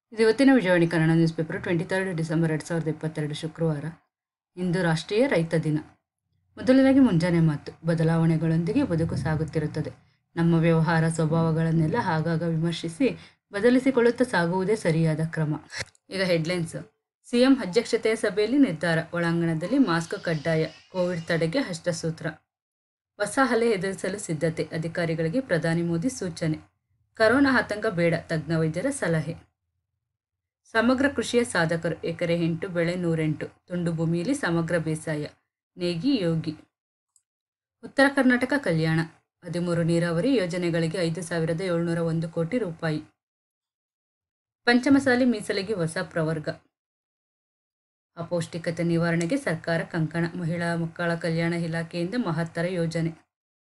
ಇದು ಇವತ್ತಿನ Vijayavani Kannada news paper twenty third December ಎರಡು ಸಾವಿರದ ಇಪ್ಪತ್ತೆರಡು ಶುಕ್ರವಾರ ಇಂದು ರಾಷ್ಟ್ರೀಯ ರೈತ ದಿನ ಮೊದಲನೇದಾಗಿ ಮುಂಜಾನೆ ಮಾತು ಬದಲಾವಣೆಗಳೊಂದಿಗೆ ಬದುಕು ಸಾಗುತ್ತಿರುತ್ತದೆ ನಮ್ಮ ವ್ಯವಹಾರ ಸ್ವಭಾವಗಳನ್ನೆಲ್ಲ ಆಗಾಗ ವಿಮರ್ಶಿಸಿ ಬದಲಿಸಿಕೊಳ್ಳುತ್ತಾ ಸಾಗುವುದೇ ಸರಿಯಾದ ಕ್ರಮ ಈಗ ಹೆಡ್ಲೈನ್ಸ್ ಸಿಎಂ ಅಧ್ಯಕ್ಷತೆಯ ಸಭೆಯಲ್ಲಿ ನಿರ್ಧಾರ ಒಳಾಂಗಣದಲ್ಲಿ ಮಾಸ್ಕ್ ಕಡ್ಡಾಯ ಕೋವಿಡ್ ತಡೆಗೆ ಹಷ್ಟಸೂತ್ರ ಹೊಸ ಅಲೆ ಎದುರಿಸಲು ಸಿದ್ಧತೆ ಅಧಿಕಾರಿಗಳಿಗೆ ಪ್ರಧಾನಿ ಮೋದಿ ಸೂಚನೆ ಕರೋನಾ ಆತಂಕ ಬೇಡ ತಜ್ಞ ವೈದ್ಯರ ಸಲಹೆ ಸಮಗ್ರ ಕೃಷಿಯ ಸಾಧಕರು ಎಕರೆ ಎಂಟು ಬೆಳೆ ನೂರೆಂಟು ತುಂಡು ಭೂಮಿಯಲ್ಲಿ ಸಮಗ್ರ ಬೇಸಾಯ ನೇಗಿ ಯೋಗಿ ಉತ್ತರ ಕರ್ನಾಟಕ ಕಲ್ಯಾಣ ಹದಿಮೂರು ನೀರಾವರಿ ಯೋಜನೆಗಳಿಗೆ ಐದು ಸಾವಿರದ ಏಳ್ನೂರ ಒಂದು ಕೋಟಿ ರೂಪಾಯಿ ಪಂಚಮಸಾಲಿ ಮೀಸಲಿಗೆ ಹೊಸ ಪ್ರವರ್ಗ ಅಪೌಷ್ಟಿಕತೆ ನಿವಾರಣೆಗೆ ಸರ್ಕಾರ ಕಂಕಣ ಮಹಿಳಾ ಮಕ್ಕಳ ಕಲ್ಯಾಣ ಇಲಾಖೆಯಿಂದ ಮಹತ್ತರ ಯೋಜನೆ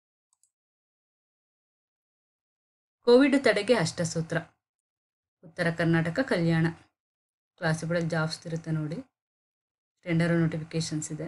ಕೋವಿಡ್ ತಡೆಗೆ ಅಷ್ಟಸೂತ್ರ ಉತ್ತರ ಕರ್ನಾಟಕ ಕಲ್ಯಾಣ ಕ್ಲಾಸಿಬಲ್ ಜಾಬ್ಸ್ ಇರುತ್ತೆ ನೋಡಿ ಟೆಂಡರ್ ನೋಟಿಫಿಕೇಶನ್ಸ್ ಇದೆ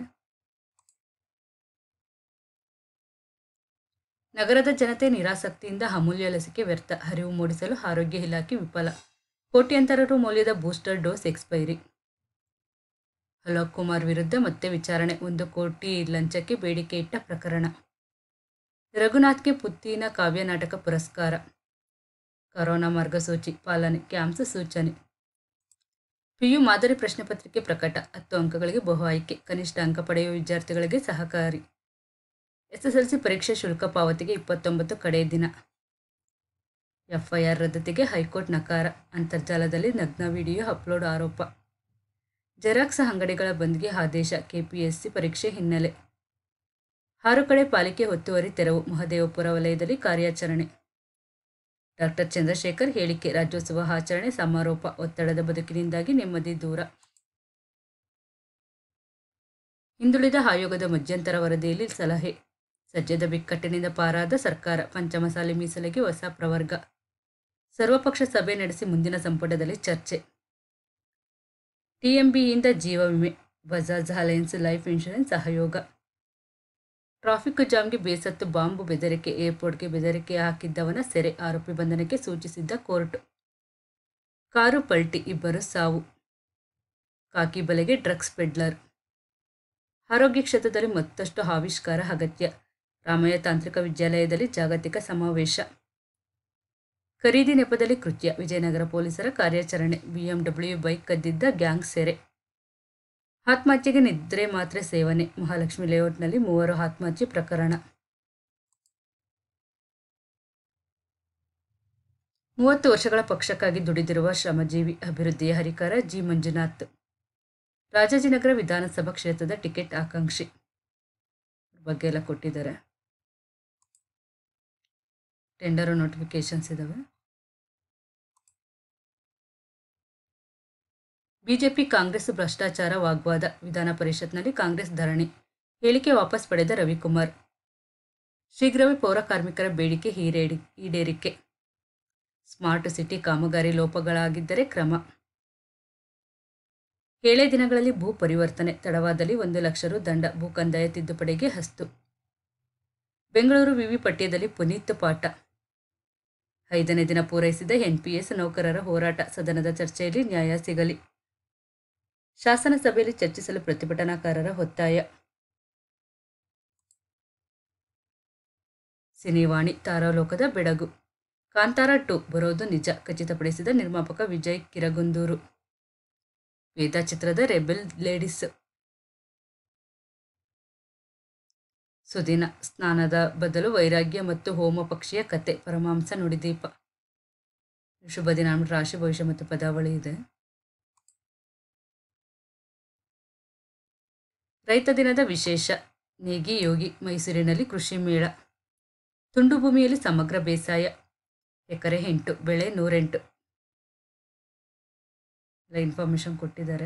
ನಗರದ ಜನತೆ ನಿರಾಸಕ್ತಿಯಿಂದ ಅಮೂಲ್ಯ ಲಸಿಕೆ ವ್ಯರ್ಥ ಅರಿವು ಮೂಡಿಸಲು ಆರೋಗ್ಯ ಇಲಾಖೆ ವಿಫಲ ಕೋಟ್ಯಂತರ ರು ಮೌಲ್ಯದ booster dose expiry Alok Kumar ವಿರುದ್ಧ ಮತ್ತೆ ವಿಚಾರಣೆ ಒಂದು ಕೋಟಿ ಲಂಚಕ್ಕೆ ಬೇಡಿಕೆ ಇಟ್ಟ ಪ್ರಕರಣ ರಘುನಾಥ್ಗೆ ಪುತ್ತಿನ ಕಾವ್ಯ ನಾಟಕ ಪುರಸ್ಕಾರ ಕರೋನಾ ಮಾರ್ಗಸೂಚಿ ಪಾಲನೆ ಕ್ಯಾಂಪ್ಸ್ ಸೂಚನೆ ಪಿಯು ಮಾದರಿ ಪ್ರಶ್ನೆ ಪತ್ರಿಕೆ ಪ್ರಕಟ ಹತ್ತು ಅಂಕಗಳಿಗೆ ಬಹು ಆಯ್ಕೆ ಕನಿಷ್ಠ ಅಂಕ ಪಡೆಯುವ ವಿದ್ಯಾರ್ಥಿಗಳಿಗೆ ಸಹಕಾರಿ ಎಸ್ಎಸ್ಎಲ್ಸಿ ಪರೀಕ್ಷೆ ಶುಲ್ಕ ಪಾವತಿಗೆ ಇಪ್ಪತ್ತೊಂಬತ್ತು ಕಡೆಯ ದಿನ ಎಫ್ಐಆರ್ ರದ್ದತಿಗೆ ಹೈಕೋರ್ಟ್ ನಕಾರ ಅಂತರ್ಜಾಲದಲ್ಲಿ ನಗ್ನ ವಿಡಿಯೋ ಅಪ್ಲೋಡ್ ಆರೋಪ ಜೆರಾಕ್ಸ್ ಅಂಗಡಿಗಳ ಬಂದ್ಗೆ ಆದೇಶ ಕೆಪಿಎಸ್ಸಿ ಪರೀಕ್ಷೆ ಹಿನ್ನೆಲೆ ಆರು ಕಡೆ ಪಾಲಿಕೆ ಒತ್ತುವರಿ ತೆರವು ಮಹದೇವಪುರ ವಲಯದಲ್ಲಿ ಕಾರ್ಯಾಚರಣೆ ಡಾಕ್ಟರ್ ಚಂದ್ರಶೇಖರ್ ಹೇಳಿಕೆ ರಾಜ್ಯೋತ್ಸವ ಆಚರಣೆ ಸಮಾರೋಪ ಒತ್ತಡದ ಬದುಕಿನಿಂದಾಗಿ ನೆಮ್ಮದಿ ದೂರ ಹಿಂದುಳಿದ ಆಯೋಗದ ಮಧ್ಯಂತರ ವರದಿಯಲ್ಲಿ ಸಲಹೆ ಸದ್ಯದ ಬಿಕ್ಕಟ್ಟಿನಿಂದ ಪಾರಾದ ಸರ್ಕಾರ ಪಂಚಮಸಾಲಿ ಮೀಸಲಿಗೆ ಹೊಸ ಪ್ರವರ್ಗ ಸರ್ವಪಕ್ಷ ಸಭೆ ನಡೆಸಿ ಮುಂದಿನ ಸಂಪುಟದಲ್ಲಿ ಚರ್ಚೆ ಟಿಎಂಬಿಯಿಂದ ಜೀವ ವಿಮೆ ಬಜಾಜ್ ಅಲಯನ್ಸ್ ಲೈಫ್ ಇನ್ಶೂರೆನ್ಸ್ ಸಹಯೋಗ ಟ್ರಾಫಿಕ್ ಜಾಮ್ಗೆ ಬೇಸತ್ತು ಬಾಂಬು ಬೆದರಿಕೆ ಏರ್ಪೋರ್ಟ್ಗೆ ಬೆದರಿಕೆ ಹಾಕಿದ್ದವನ ಸೆರೆ ಆರೋಪಿ ಬಂಧನಕ್ಕೆ ಸೂಚಿಸಿದ್ದ ಕೋರ್ಟ್ ಕಾರು ಪಲ್ಟಿ ಇಬ್ಬರು ಸಾವು ಕಾಕಿ ಬಲೆಗೆ ಡ್ರಗ್ಸ್ ಪೆಡ್ಲರ್ ಆರೋಗ್ಯ ಕ್ಷೇತ್ರದಲ್ಲಿ ಮತ್ತಷ್ಟು ಆವಿಷ್ಕಾರ ಅಗತ್ಯ ರಾಮಯ್ಯ ತಾಂತ್ರಿಕ ವಿದ್ಯಾಲಯದಲ್ಲಿ ಜಾಗತಿಕ ಸಮಾವೇಶ ಖರೀದಿ ನೆಪದಲ್ಲಿ ಕೃತ್ಯ ವಿಜಯನಗರ ಪೊಲೀಸರ ಕಾರ್ಯಾಚರಣೆ ಬಿಎಂಡಬ್ಲ್ಯೂ ಬೈಕ್ ಕದ್ದಿದ್ದ ಗ್ಯಾಂಗ್ ಸೆರೆ ಆತ್ಮಹತ್ಯೆಗೆ ನಿದ್ರೆ ಮಾತ್ರೆ ಸೇವನೆ ಮಹಾಲಕ್ಷ್ಮಿ ಲೇಔಟ್ನಲ್ಲಿ ಮೂವರು ಆತ್ಮಹತ್ಯೆ ಪ್ರಕರಣ ಮೂವತ್ತು ವರ್ಷಗಳ ಪಕ್ಷಕ್ಕಾಗಿ ದುಡಿದಿರುವ ಶ್ರಮಜೀವಿ ಅಭಿವೃದ್ಧಿಯ ಹರಿಕಾರ ಜಿ ಮಂಜುನಾಥ್ ರಾಜಾಜಿನಗರ ವಿಧಾನಸಭಾ ಕ್ಷೇತ್ರದ ಟಿಕೆಟ್ ಆಕಾಂಕ್ಷಿ ಬಗ್ಗೆ ಎಲ್ಲ ಕೊಟ್ಟಿದ್ದಾರೆ ಟೆಂಡರು ನೋಟಿಫಿಕೇಶನ್ಸ್ ಇದ್ದಾವೆ ಬಿಜೆಪಿ ಕಾಂಗ್ರೆಸ್ ಭ್ರಷ್ಟಾಚಾರ ವಾಗ್ವಾದ ವಿಧಾನ ಪರಿಷತ್ನಲ್ಲಿ ಕಾಂಗ್ರೆಸ್ ಧರಣಿ ಹೇಳಿಕೆ ವಾಪಸ್ ಪಡೆದ ರವಿಕುಮಾರ್ ಶೀಘ್ರವೇ ಪೌರ ಕಾರ್ಮಿಕರ ಬೇಡಿಕೆ ಈಡೇರಿ ಈಡೇರಿಕೆ ಸ್ಮಾರ್ಟ್ ಸಿಟಿ ಕಾಮಗಾರಿ ಲೋಪಗಳಾಗಿದ್ದರೆ ಕ್ರಮ ಏಳೇ ದಿನಗಳಲ್ಲಿ ಭೂ ಪರಿವರ್ತನೆ ತಡವಾದಲ್ಲಿ ಒಂದು ಲಕ್ಷ ರು ದಂಡ ಭೂ ಕಂದಾಯ ತಿದ್ದುಪಡಿಗೆ ಹಸ್ತು ಬೆಂಗಳೂರು ವಿವಿ ಪಠ್ಯದಲ್ಲಿ ಪುನೀತ್ ಪಾಠ ಐದನೇ ದಿನ ಪೂರೈಸಿದ ಎನ್ಪಿಎಸ್ ನೌಕರರ ಹೋರಾಟ ಸದನದ ಚರ್ಚೆಯಲ್ಲಿ ನ್ಯಾಯ ಸಿಗಲಿ ಶಾಸನ ಸಭೆಯಲ್ಲಿ ಚರ್ಚಿಸಲು ಪ್ರತಿಭಟನಾಕಾರರ ಒತ್ತಾಯ ಸಿನಿವಾಣಿ ತಾರಾಲೋಕದ ಬೆಡಗು ಕಾಂತಾರ ಟು ಬರೋದು ನಿಜ ಖಚಿತಪಡಿಸಿದ ನಿರ್ಮಾಪಕ ವಿಜಯ್ ಕಿರಗುಂದೂರು ವೇದ ಚಿತ್ರದ ರೆಬೆಲ್ ಲೇಡೀಸ್ ಸುದಿನ ಸ್ನಾನದ ಬದಲು ವೈರಾಗ್ಯ ಮತ್ತು ಹೋಮ ಪಕ್ಷಿಯ ಕತೆ ಪರಮಾಂಸ ನುಡಿದೀಪ ಶುಭ ದಿನ ರಾಶಿ ಭವಿಷ್ಯ ಮತ್ತು ಪದಾವಳಿ ಇದೆ ರೈತ ದಿನದ ವಿಶೇಷ ನೇಗಿ ಯೋಗಿ ಮೈಸೂರಿನಲ್ಲಿ ಕೃಷಿ ಮೇಳ ತುಂಡು ಭೂಮಿಯಲ್ಲಿ ಸಮಗ್ರ ಬೇಸಾಯ ಎಕರೆ ಎಂಟು ಬೆಳೆ ನೂರೆಂಟು ಎಲ್ಲ ಇನ್ಫಾರ್ಮೇಶನ್ ಕೊಟ್ಟಿದ್ದಾರೆ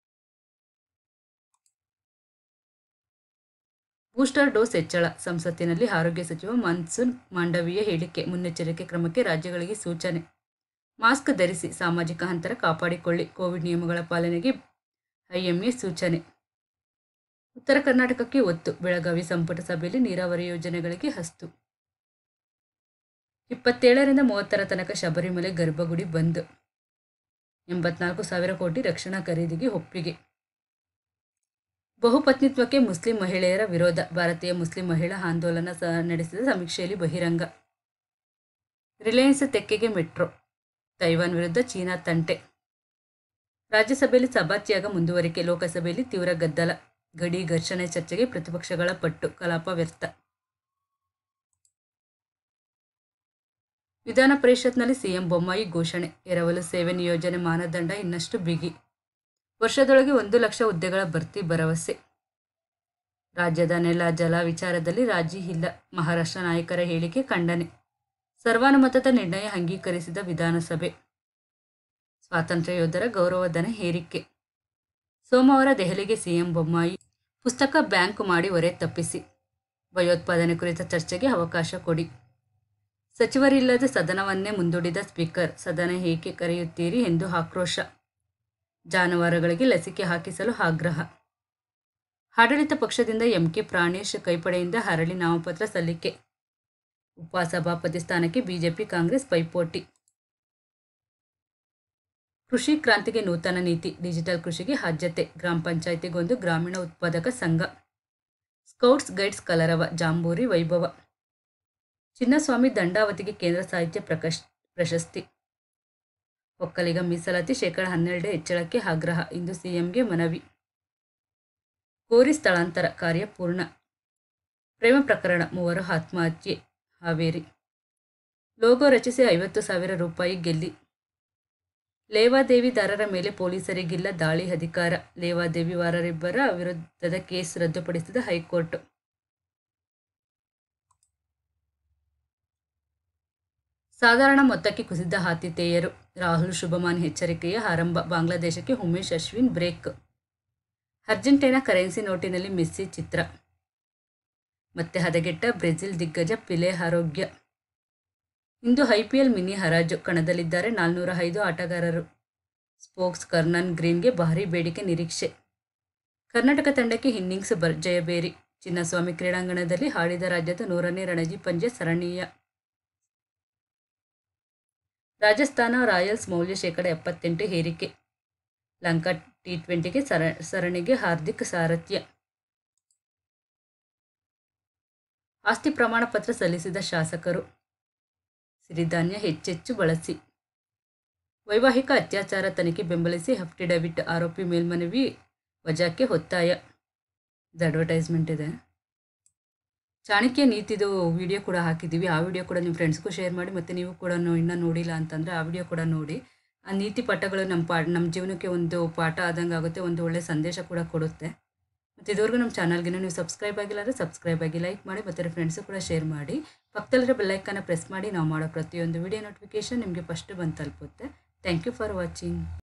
ಬೂಸ್ಟರ್ ಡೋಸ್ ಹೆಚ್ಚಳ ಸಂಸತ್ತಿನಲ್ಲಿ ಆರೋಗ್ಯ ಸಚಿವ ಮನ್ಸುನ್ ಮಾಂಡವೀಯ ಹೇಳಿಕೆ ಮುನ್ನೆಚ್ಚರಿಕೆ ಕ್ರಮಕ್ಕೆ ರಾಜ್ಯಗಳಿಗೆ ಸೂಚನೆ ಮಾಸ್ಕ್ ಧರಿಸಿ ಸಾಮಾಜಿಕ ಅಂತರ ಕಾಪಾಡಿಕೊಳ್ಳಿ ಕೋವಿಡ್ ನಿಯಮಗಳ ಪಾಲನೆಗೆ ಐಎಂಎ ಸೂಚನೆ ಉತ್ತರ ಕರ್ನಾಟಕಕ್ಕೆ ಒತ್ತು ಬೆಳಗಾವಿ ಸಂಪುಟ ಸಭೆಯಲ್ಲಿ ನೀರಾವರಿ ಯೋಜನೆಗಳಿಗೆ ಹಸ್ತು ಇಪ್ಪತ್ತೇಳರಿಂದ ಮೂವತ್ತರ ತನಕ ಶಬರಿಮಲೆ ಗರ್ಭಗುಡಿ ಬಂದ್ ಎಂಬತ್ನಾಲ್ಕು ಸಾವಿರ ಕೋಟಿ ರಕ್ಷಣಾ ಖರೀದಿಗೆ ಒಪ್ಪಿಗೆ ಬಹುಪತ್ನಿತ್ವಕ್ಕೆ ಮುಸ್ಲಿಂ ಮಹಿಳೆಯರ ವಿರೋಧ ಭಾರತೀಯ ಮುಸ್ಲಿಂ ಮಹಿಳಾ ಆಂದೋಲನ ಸ ನಡೆಸಿದ ಸಮೀಕ್ಷೆಯಲ್ಲಿ ಬಹಿರಂಗ ರಿಲಯನ್ಸ್ ತೆಕ್ಕೆಗೆ ಮೆಟ್ರೋ ತೈವಾನ್ ವಿರುದ್ಧ ಚೀನಾ ತಂಟೆ ರಾಜ್ಯಸಭೆಯಲ್ಲಿ ಸಭಾತ್ಯಾಗ ಮುಂದುವರಿಕೆ ಲೋಕಸಭೆಯಲ್ಲಿ ತೀವ್ರ ಗದ್ದಲ ಗಡಿ ಘರ್ಷಣೆ ಚರ್ಚೆಗೆ ಪ್ರತಿಪಕ್ಷಗಳ ಪಟ್ಟು ಕಲಾಪ ವ್ಯರ್ಥ ವಿಧಾನ ಪರಿಷತ್ನಲ್ಲಿ ಸಿಎಂ ಬೊಮ್ಮಾಯಿ ಘೋಷಣೆ ಎರವಲು ಸೇವೆ ನಿಯೋಜನೆ ಮಾನದಂಡ ಇನ್ನಷ್ಟು ಬಿಗಿ ವರ್ಷದೊಳಗೆ ಒಂದು ಲಕ್ಷ ಹುದ್ದೆಗಳ ಭರ್ತಿ ಭರವಸೆ ರಾಜ್ಯದ ನೆಲ ಜಲ ವಿಚಾರದಲ್ಲಿ ರಾಜಿ ಇಲ್ಲ ಮಹಾರಾಷ್ಟ್ರ ನಾಯಕರ ಹೇಳಿಕೆ ಖಂಡನೆ ಸರ್ವಾನುಮತದ ನಿರ್ಣಯ ಅಂಗೀಕರಿಸಿದ ವಿಧಾನಸಭೆ ಸ್ವಾತಂತ್ರ್ಯ ಯೋಧರ ಗೌರವಧನ ಹೇರಿಕೆ ಸೋಮವಾರ ದೆಹಲಿಗೆ ಸಿಎಂ ಬೊಮ್ಮಾಯಿ ಪುಸ್ತಕ ಬ್ಯಾಂಕ್ ಮಾಡಿ ಹೊರೆ ತಪ್ಪಿಸಿ ಭಯೋತ್ಪಾದನೆ ಕುರಿತ ಚರ್ಚೆಗೆ ಅವಕಾಶ ಕೊಡಿ ಸಚಿವರಿಲ್ಲದ ಸದನವನ್ನೇ ಮುಂದೂಡಿದ ಸ್ಪೀಕರ್ ಸದನ ಏಕೆ ಕರೆಯುತ್ತೀರಿ ಎಂದು ಆಕ್ರೋಶ ಜಾನುವಾರುಗಳಿಗೆ ಲಸಿಕೆ ಹಾಕಿಸಲು ಆಗ್ರಹ ಆಡಳಿತ ಪಕ್ಷದಿಂದ ಎಂಕೆ ಪ್ರಾಣೇಶ್ ಕೈಪಡೆಯಿಂದ ಹರಳಿ ನಾಮಪತ್ರ ಸಲ್ಲಿಕೆ ಉಪಸಭಾಪತಿ ಸ್ಥಾನಕ್ಕೆ ಬಿಜೆಪಿ ಕಾಂಗ್ರೆಸ್ ಪೈಪೋಟಿ ಕೃಷಿ ಕ್ರಾಂತಿಗೆ ನೂತನ ನೀತಿ ಡಿಜಿಟಲ್ ಕೃಷಿಗೆ ಆದ್ಯತೆ ಗ್ರಾಮ ಪಂಚಾಯಿತಿಗೊಂದು ಗ್ರಾಮೀಣ ಉತ್ಪಾದಕ ಸಂಘ ಸ್ಕೌಟ್ಸ್ ಗೈಡ್ಸ್ ಕಲರವ ಜಾಂಬೂರಿ ವೈಭವ ಚಿನ್ನಸ್ವಾಮಿ ದಂಡಾವತಿಗೆ ಕೇಂದ್ರ ಸಾಹಿತ್ಯ ಪ್ರಕಶ್ ಪ್ರಶಸ್ತಿ ಒಕ್ಕಲಿಗ ಮೀಸಲಾತಿ ಶೇಕಡ ಹನ್ನೆರಡು ಹೆಚ್ಚಳಕ್ಕೆ ಆಗ್ರಹ ಇಂದು ಸಿಎಂಗೆ ಮನವಿ ಕೋರಿ ಸ್ಥಳಾಂತರ ಕಾರ್ಯ ಪೂರ್ಣ ಪ್ರೇಮ ಪ್ರಕರಣ ಮೂವರು ಆತ್ಮಹತ್ಯೆ ಹಾವೇರಿ ಲೋಗೋ ರಚಿಸಿ ಐವತ್ತು ಸಾವಿರ ರೂಪಾಯಿ ಗೆಲ್ಲಿ ಲೇವಾದೇವಿದಾರರ ಮೇಲೆ ಪೊಲೀಸರಿಗಿಲ್ಲ ದಾಳಿ ಅಧಿಕಾರ ಲೇವಾದೇವಿವಾರರಿಬ್ಬರ ವಿರುದ್ಧದ ಕೇಸ್ ರದ್ದುಪಡಿಸಿದ ಹೈಕೋರ್ಟ್ ಸಾಧಾರಣ ಮೊತ್ತಕ್ಕೆ ಕುಸಿದ ಆತಿಥೇಯರು ರಾಹುಲ್ ಶುಭಮಾನ್ ಎಚ್ಚರಿಕೆಯ ಆರಂಭ ಬಾಂಗ್ಲಾದೇಶಕ್ಕೆ Umesh Ashwin break Argentina currency ನೋಟಿನಲ್ಲಿ ಮೆಸ್ಸಿ ಚಿತ್ರ ಮತ್ತೆ ಹದಗೆಟ್ಟ ಬ್ರೆಜಿಲ್ ದಿಗ್ಗಜ ಪಿಲೆ ಆರೋಗ್ಯ ಇಂದು ಐಪಿಎಲ್ ಮಿನಿ ಹರಾಜು ಕಣದಲ್ಲಿದ್ದಾರೆ ನಾಲ್ನೂರ ಐದು ಆಟಗಾರರು ಸ್ಪೋಕ್ಸ್ ಕರ್ನನ್ ಗ್ರೀನ್ಗೆ ಭಾರೀ ಬೇಡಿಕೆ ನಿರೀಕ್ಷೆ ಕರ್ನಾಟಕ ತಂಡಕ್ಕೆ ಇನ್ನಿಂಗ್ಸ್ ಬರ್ ಜಯಬೇರಿ ಚಿನ್ನಸ್ವಾಮಿ ಕ್ರೀಡಾಂಗಣದಲ್ಲಿ ಆಡಿದ ರಾಜ್ಯದ ನೂರನೇ ರಣಜಿ ಪಂದ್ಯ ಸರಣೀಯ ರಾಜಸ್ಥಾನ ರಾಯಲ್ಸ್ ಮೌಲ್ಯ ಶೇಕಡ ಎಪ್ಪತ್ತೆಂಟು ಏರಿಕೆ ಲಂಕಾ ಟಿ ಟ್ವೆಂಟಿಗೆ ಸರ ಸರಣಿಗೆ ಹಾರ್ದಿಕ್ ಸಾರಥ್ಯ ಆಸ್ತಿ ಪ್ರಮಾಣ ಪತ್ರ ಸಲ್ಲಿಸಿದ ಶಾಸಕರು ಸಿರಿಧಾನ್ಯ ಹೆಚ್ಚೆಚ್ಚು ಬಳಸಿ ವೈವಾಹಿಕ ಅತ್ಯಾಚಾರ ತನಿಖೆ ಬೆಂಬಲಿಸಿ ಅಫಿಡವಿಟ್ ಆರೋಪಿ ಮೇಲ್ಮನವಿ ವಜಾಕ್ಕೆ ಒತ್ತಾಯ ಇದು ಅಡ್ವರ್ಟೈಸ್ಮೆಂಟ್ ಇದೆ ಚಾಣಕ್ಯ ನೀತಿದು ವಿಡಿಯೋ ಕೂಡ ಹಾಕಿದ್ದೀವಿ ಆ ವಿಡಿಯೋ ಕೂಡ ನಿಮ್ಮ ಫ್ರೆಂಡ್ಸ್ಗೂ ಶೇರ್ ಮಾಡಿ ಮತ್ತು ನೀವು ಕೂಡ ಇನ್ನೂ ನೋಡಿಲ್ಲ ಅಂತಂದರೆ ಆ ವಿಡಿಯೋ ಕೂಡ ನೋಡಿ ಆ ನೀತಿ ಪಾಠಗಳು ನಮ್ಮ ಪಾ ನಮ್ಮ ಜೀವನಕ್ಕೆ ಒಂದು ಪಾಠ ಆದಂಗೆ ಆಗುತ್ತೆ ಒಂದು ಒಳ್ಳೆಯ ಸಂದೇಶ ಕೂಡ ಕೊಡುತ್ತೆ ಮತ್ತು ಇದುವರೆಗೂ ನಮ್ಮ ಚಾನಲ್ಗೆ ನೀವು ಸಬ್ಸ್ಕ್ರೈಬ್ ಆಗಿಲ್ಲ ಅಂದರೆ ಸಬ್ಸ್ಕ್ರೈಬ್ ಆಗಿ ಲೈಕ್ ಮಾಡಿ ಮತ್ತು ಫ್ರೆಂಡ್ಸು ಕೂಡ ಶೇರ್ ಮಾಡಿ ಪಕ್ಕದಲ್ಲಿರೋ ಬೆಲ್ಲೈಕನ್ನ ಪ್ರೆಸ್ ಮಾಡಿ ನಾವು ಮಾಡೋ ಪ್ರತಿಯೊಂದು ವಿಡಿಯೋ ನೋಟಿಫಿಕೇಷನ್ ನಿಮಗೆ ಫಸ್ಟ್ ಬಂದು ತಲುಪುತ್ತೆ ಥ್ಯಾಂಕ್ ಯು ಫಾರ್ ವಾಚಿಂಗ್